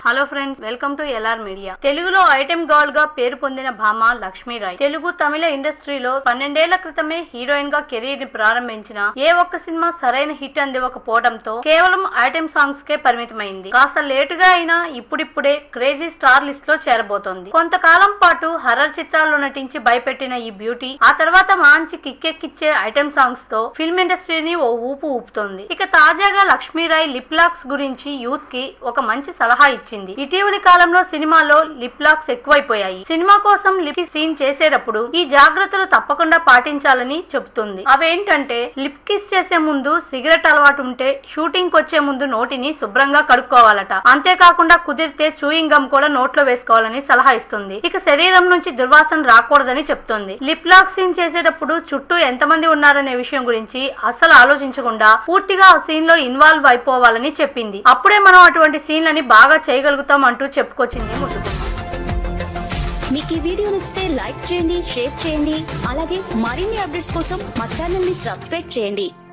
hello friends welcome to LR media తెలుగులో item girl గా పేరు పొందిన భామ లక్ష్మీరాయ్ తెలుగు తమిళ ఇండస్ట్రీలో పన్నెండేళ్ల క్రితమే హీరోయిన్ గా కెరీర్ ని ప్రారంభించిన ఏ ఒక్క సినిమా సరైన హిట్ అందివ్వకపోవడంతో కేవలం ఐటెం సాంగ్స్ కే పరిమితమైంది కాస్త లేటుగా అయినా ఇప్పుడిప్పుడే క్రేజీ స్టార్ లిస్ట్ లో చేరబోతోంది కొంతకాలం పాటు హర్రర్ చిత్రాల్లో నటించి భయపెట్టిన ఈ బ్యూటీ ఆ తర్వాత మంచి కిక్కెక్కిచ్చే ఐటెం సాంగ్స్ తో ఫిల్మ్ ఇండస్ట్రీని ఓ ఊపు ఊపుతోంది ఇక తాజాగా లక్ష్మీరాయ్ లిప్ లాక్స్ గురించి యూత్ కి ఒక మంచి సలహా ఇచ్చింది ఇటీవలి కాలంలో సినిమాలో లిప్ లాక్స్ ఎక్కువైపోయాయి సినిమా కోసం లిప్ సీన్ చేసేటప్పుడు ఈ జాగ్రత్తలు తప్పకుండా పాటించాలని చెబుతుంది అవేంటంటే లిప్ కిస్ చేసే ముందు సిగరెట్ అలవాటు ఉంటే షూటింగ్ కి వచ్చే ముందు నోటిని శుభ్రంగా కడుక్కోవాలట అంతేకాకుండా కుదిరితే చూయింగ్ గమ్ కూడా నోట్లో వేసుకోవాలని సలహా ఇస్తుంది ఇక శరీరం నుంచి దుర్వాసన రాకూడదని చెప్తుంది లిప్ లాక్ సీన్ చేసేటప్పుడు చుట్టూ ఎంతమంది ఉన్నారనే విషయం గురించి అస్సలు ఆలోచించకుండా పూర్తిగా ఆ సీన్ లో ఇన్వాల్వ్ అయిపోవాలని చెప్పింది అప్పుడే మనం అటువంటి సీన్లని బాగా చేయగలుగుతాం అంటూ చెప్పుకొచ్చింది ముద్దు మీకు ఈ వీడియో నచ్చితే లైక్ చేయండి షేర్ చేయండి అలాగే మరిన్ని అప్డేట్స్ కోసం మా ఛానల్ ని సబ్స్క్రైబ్ చేయండి